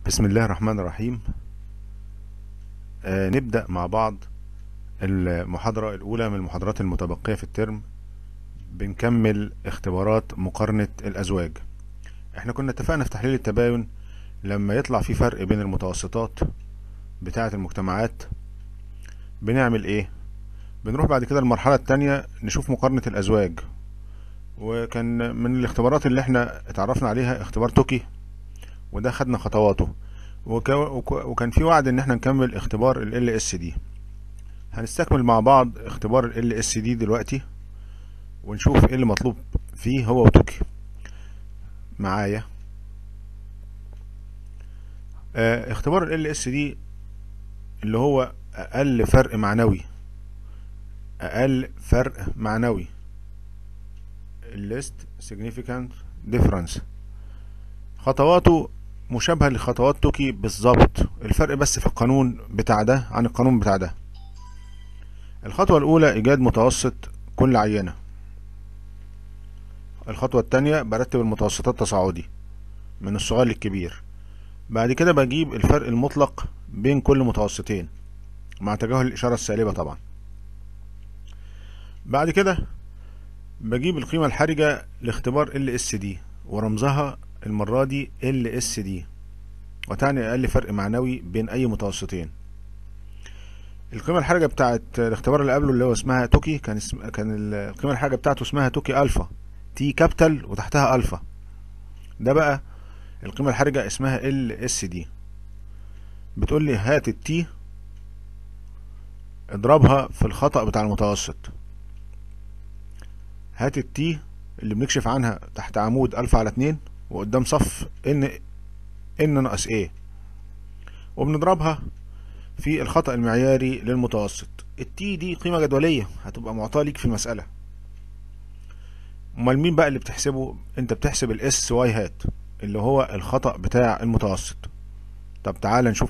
بسم الله الرحمن الرحيم آه نبدأ مع بعض المحاضرة الأولى من المحاضرات المتبقية في الترم بنكمل اختبارات مقارنة الأزواج احنا كنا اتفقنا في تحليل التباين لما يطلع في فرق بين المتوسطات بتاعة المجتمعات بنعمل ايه بنروح بعد كده المرحلة التانية نشوف مقارنة الأزواج وكان من الاختبارات اللي احنا اتعرفنا عليها اختبار توكي وده خدنا خطواته وك... وك... وكان في وعد ان احنا نكمل اختبار ال اس دي هنستكمل مع بعض اختبار ال اس دي دلوقتي ونشوف ايه اللي مطلوب فيه هو وتوكي معايا اه اختبار ال اس دي اللي هو اقل فرق معنوي اقل فرق معنوي least significant difference خطواته مشابهة لخطوات توكي بالظبط الفرق بس في القانون بتاع ده عن القانون بتاع ده الخطوة الأولى إيجاد متوسط كل عينة الخطوة التانية برتب المتوسطات تصاعدي من الصغير للكبير بعد كده بجيب الفرق المطلق بين كل متوسطين مع تجاهل الإشارة السالبة طبعا بعد كده بجيب القيمة الحرجة لاختبار ال اس دي ورمزها المرة دي ال اس دي وتعني اقل فرق معنوي بين اي متوسطين القيمة الحرجة بتاعت الاختبار اللي قبله اللي هو اسمها توكي كان اسم كان القيمة الحرجة بتاعته اسمها توكي الفا تي كابيتال وتحتها الفا ده بقى القيمة الحرجة اسمها ال اس دي بتقول لي هات التي اضربها في الخطأ بتاع المتوسط هات التي اللي بنكشف عنها تحت عمود الفا على اتنين وقدام صف ان ان ناقص ايه وبنضربها في الخطأ المعياري للمتوسط التي دي قيمة جدولية هتبقى معطاة ليك في المسألة امال مين بقى اللي بتحسبه انت بتحسب الاس واي هات اللي هو الخطأ بتاع المتوسط طب تعال نشوف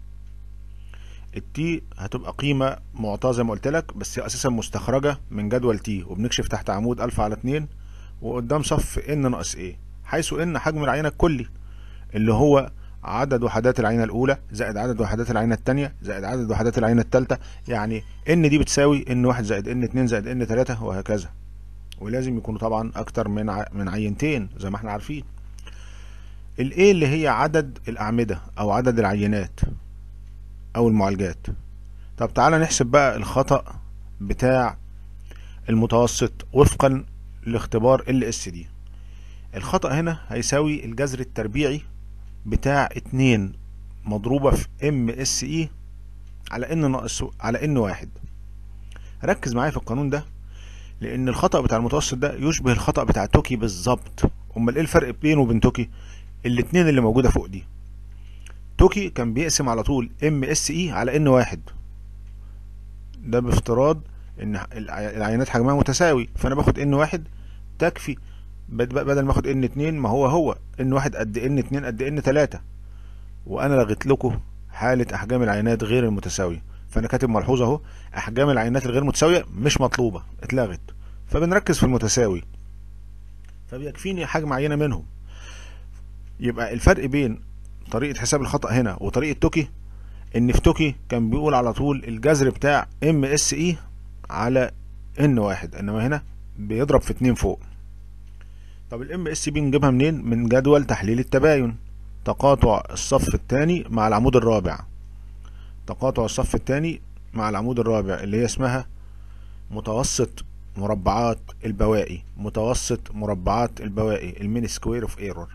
التي هتبقى قيمة معطاة زي ما قلت لك بس هي اساسا مستخرجة من جدول تي وبنكشف تحت عمود الفا على اتنين وقدام صف ان ناقص ايه حيث ان حجم العينة الكلي اللي هو عدد وحدات العينة الأولى زائد عدد وحدات العينة التانية زائد عدد وحدات العينة التالتة يعني ان دي بتساوي ان واحد زائد ان اتنين زائد ان تلاتة وهكذا ولازم يكونوا طبعا أكتر من ع... من عينتين زي ما احنا عارفين الايه اللي هي عدد الأعمدة أو عدد العينات أو المعالجات طب تعالى نحسب بقى الخطأ بتاع المتوسط وفقا لاختبار ال اس دي الخطأ هنا هيساوي الجذر التربيعي بتاع اتنين مضروبة في ام اس اي على ان ناقص على ان واحد ركز معايا في القانون ده لان الخطأ بتاع المتوسط ده يشبه الخطأ بتاع توكي بالظبط امال ايه الفرق بينه وبين توكي الاتنين اللي موجودة فوق دي توكي كان بيقسم على طول ام اس اي على ان واحد ده بافتراض ان العينات حجمها متساوي فانا باخد ان واحد تكفي بدل ما اخد ان اتنين ما هو هو ان واحد قد ان اتنين قد ان تلاتة وانا لغيت لكم حالة احجام العينات غير المتساوية فانا كاتب ملحوظة اهو احجام العينات الغير متساوية مش مطلوبة اتلغت فبنركز في المتساوي فبيكفيني حجم عينة منهم يبقى الفرق بين طريقة حساب الخطأ هنا وطريقة توكي ان في توكي كان بيقول على طول الجذر بتاع ام اس اي على ان واحد انما هنا بيضرب في اتنين فوق طب الام اس بي نجيبها منين من جدول تحليل التباين تقاطع الصف الثاني مع العمود الرابع تقاطع الصف الثاني مع العمود الرابع اللي هي اسمها متوسط مربعات البوائي متوسط مربعات البوائي المين سكوير اوف ايرور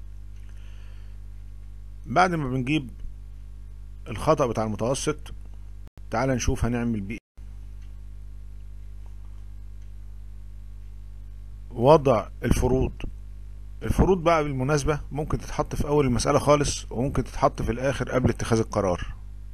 بعد ما بنجيب الخطأ بتاع المتوسط تعال نشوف هنعمل بيه وضع الفروض الفروض بقى بالمناسبة ممكن تتحط في أول المسألة خالص وممكن تتحط في الآخر قبل اتخاذ القرار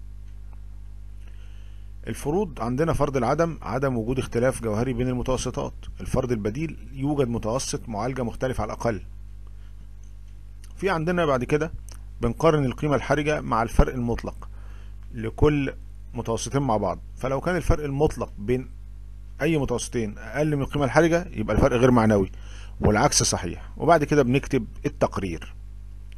الفروض عندنا فرض العدم عدم وجود اختلاف جوهري بين المتوسطات الفرض البديل يوجد متوسط معالجة مختلف على الأقل في عندنا بعد كده بنقارن القيمة الحرجة مع الفرق المطلق لكل متوسطين مع بعض فلو كان الفرق المطلق بين اي متوسطين اقل من القيمه الحرجه يبقى الفرق غير معنوي والعكس صحيح وبعد كده بنكتب التقرير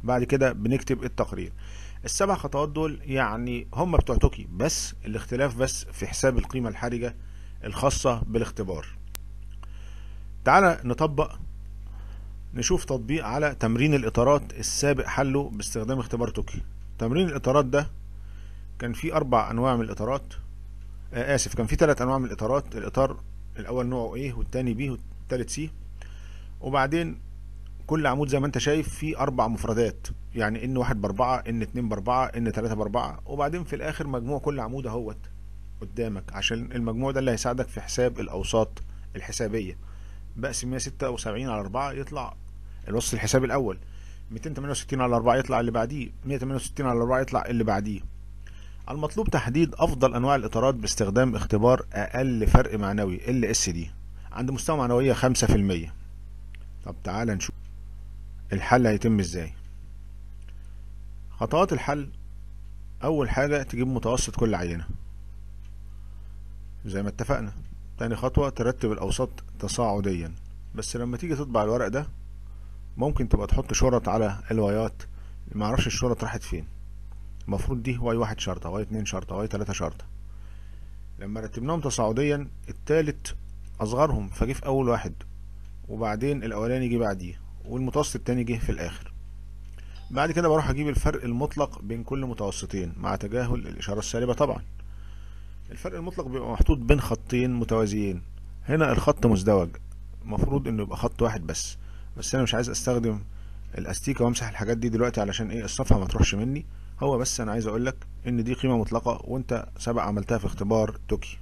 بعد كده بنكتب التقرير السبع خطوات دول يعني هم بتوع توكي بس الاختلاف بس في حساب القيمة الحرجة الخاصة بالاختبار تعالى نطبق نشوف تطبيق على تمرين الإطارات السابق حله باستخدام اختبار توكي تمرين الإطارات ده كان فيه أربع أنواع من الإطارات آه آسف كان فيه ثلاث أنواع من الإطارات الإطار الأول نوعه إيه والتاني بي والتالت سي وبعدين كل عمود زي ما انت شايف فيه اربع مفردات يعني ان واحد باربعة ان اتنين باربعة ان تلاتة باربعة وبعدين في الاخر مجموع كل عمود اهوت قدامك عشان المجموع ده اللي هيساعدك في حساب الاوساط الحسابية بقسم 176 على 4 يطلع الوسط الحسابي الاول 268 على 4 يطلع اللي بعديه 168 على 4 يطلع اللي بعديه المطلوب تحديد افضل انواع الاطارات باستخدام اختبار اقل فرق معنوي ال اس دي عند مستوى معنوية 5% طب تعالى نشوف الحل هيتم ازاي خطوات الحل اول حاجة تجيب متوسط كل عينة زي ما اتفقنا تاني خطوة ترتب الاوساط تصاعديا بس لما تيجي تطبع الورق ده ممكن تبقى تحط شرط على الوايات معرفش الشرط راحت فين المفروض دي واي واحد شرطة واي اتنين شرطة واي تلاتة شرطة لما رتبناهم تصاعديا التالت اصغرهم فجه في اول واحد وبعدين الاولاني جه بعديه والمتوسط التاني جه في الاخر بعد كده بروح اجيب الفرق المطلق بين كل متوسطين مع تجاهل الاشارة السالبة طبعا الفرق المطلق بيبقى محطوط بين خطين متوازيين هنا الخط مزدوج المفروض انه يبقى خط واحد بس بس انا مش عايز استخدم الاستيكة وامسح الحاجات دي دلوقتي علشان ايه الصفحة ما تروحش مني هو بس انا عايز اقولك ان دي قيمة مطلقة وانت سبق عملتها في اختبار توكي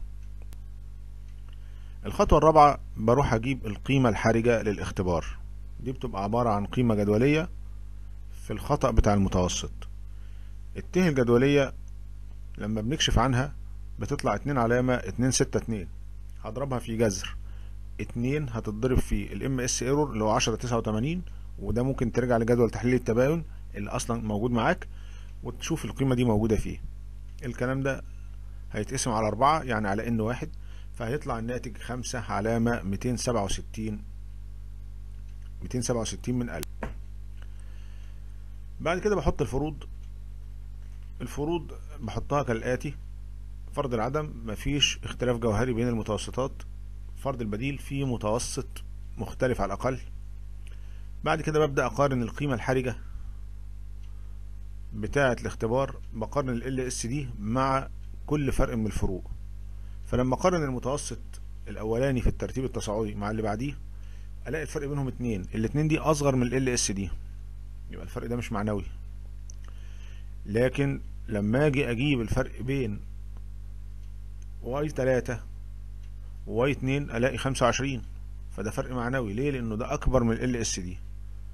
الخطوة الرابعة بروح اجيب القيمة الحرجة للاختبار دي بتبقى عبارة عن قيمة جدولية في الخطأ بتاع المتوسط الته الجدولية لما بنكشف عنها بتطلع اتنين علامة اتنين ستة اتنين هضربها في جذر اتنين هتتضرب في الام اس ايرور اللي هو عشرة تسعة وتمانين وده ممكن ترجع لجدول تحليل التباين اللي اصلا موجود معاك وتشوف القيمة دي موجودة فيه الكلام ده هيتقسم على أربعة يعني على إن واحد فهيطلع الناتج خمسة علامة ميتين سبعة وستين ميتين سبعة وستين من ألف بعد كده بحط الفروض الفروض بحطها كالآتي فرض العدم مفيش اختلاف جوهري بين المتوسطات فرض البديل فيه متوسط مختلف على الأقل بعد كده ببدأ أقارن القيمة الحرجة بتاعة الاختبار بقارن ال اس دي مع كل فرق من الفروق فلما اقارن المتوسط الاولاني في الترتيب التصاعدي مع اللي بعديه الاقي الفرق بينهم اتنين الاتنين دي اصغر من ال اس دي يبقى الفرق ده مش معنوي لكن لما اجي اجيب الفرق بين واي تلاتة وواي اتنين الاقي خمسة وعشرين فده فرق معنوي ليه لانه ده اكبر من ال اس دي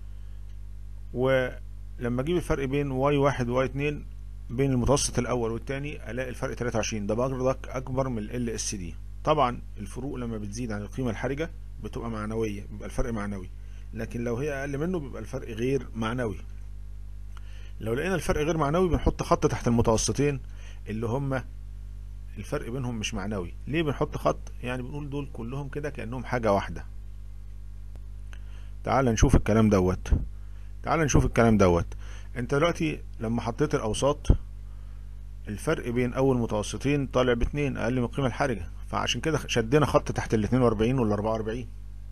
ولما اجيب الفرق بين واي واحد وواي اتنين بين المتوسط الاول والتاني الاقي الفرق 23 ده برضك اكبر من ال اس دي طبعا الفروق لما بتزيد عن القيمه الحرجه بتبقى معنويه بيبقى الفرق معنوي لكن لو هي اقل منه بيبقى الفرق غير معنوي لو لقينا الفرق غير معنوي بنحط خط تحت المتوسطين اللي هم الفرق بينهم مش معنوي ليه بنحط خط يعني بنقول دول كلهم كده كانهم حاجه واحده تعال نشوف الكلام دوت تعال نشوف الكلام دوت انت دلوقتي لما حطيت الاوساط الفرق بين اول متوسطين طالع باتنين اقل من القيمه الحرجه فعشان كده شدينا خط تحت ال 42 وال 44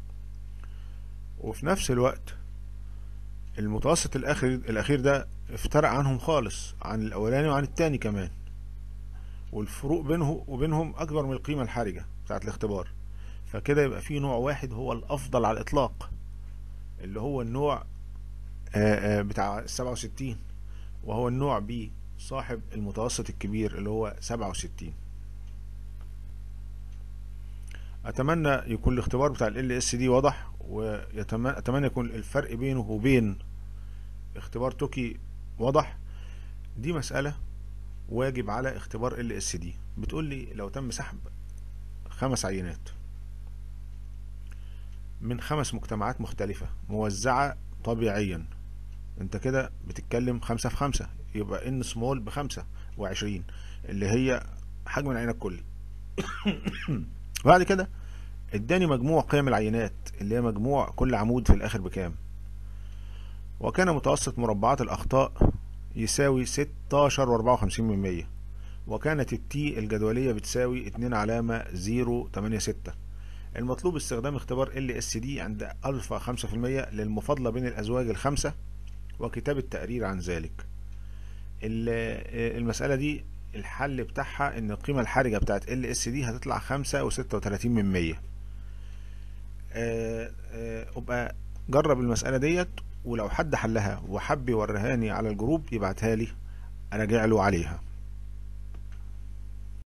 وفي نفس الوقت المتوسط الاخر الاخير ده افترق عنهم خالص عن الاولاني وعن التاني كمان والفروق بينه وبينهم اكبر من القيمه الحرجه بتاعت الاختبار فكده يبقى في نوع واحد هو الافضل على الاطلاق اللي هو النوع آآ آآ بتاع السبعة وستين وهو النوع بي صاحب المتوسط الكبير اللي هو سبعة وستين اتمنى يكون الاختبار بتاع ال اس دي واضح واتمنى يكون الفرق بينه وبين اختبار توكي واضح دي مسألة واجب على اختبار ال اس دي بتقول لي لو تم سحب خمس عينات من خمس مجتمعات مختلفة موزعة طبيعيا انت كده بتتكلم خمسة في خمسة يبقى ان سمول بخمسة وعشرين اللي هي حجم العينة الكلي بعد كده اداني مجموع قيم العينات اللي هي مجموع كل عمود في الاخر بكام وكان متوسط مربعات الأخطاء يساوي 16 وأربعة وخمسين من مية وكانت التي الجدولية بتساوي اتنين علامة زيرو تمانية ستة المطلوب استخدام اختبار ال اس دي عند ألفا خمسة في المية للمفاضلة بين الأزواج الخمسة وكتابة تقرير عن ذلك ال- المسألة دي الحل بتاعها ان القيمة الحرجة بتاعت ال اس دي هتطلع خمسة وستة وتلاتين من مية آه، آه، ابقى جرب المسألة ديت ولو حد حلها وحب يوريهاني على الجروب يبعتها لي اراجع له عليها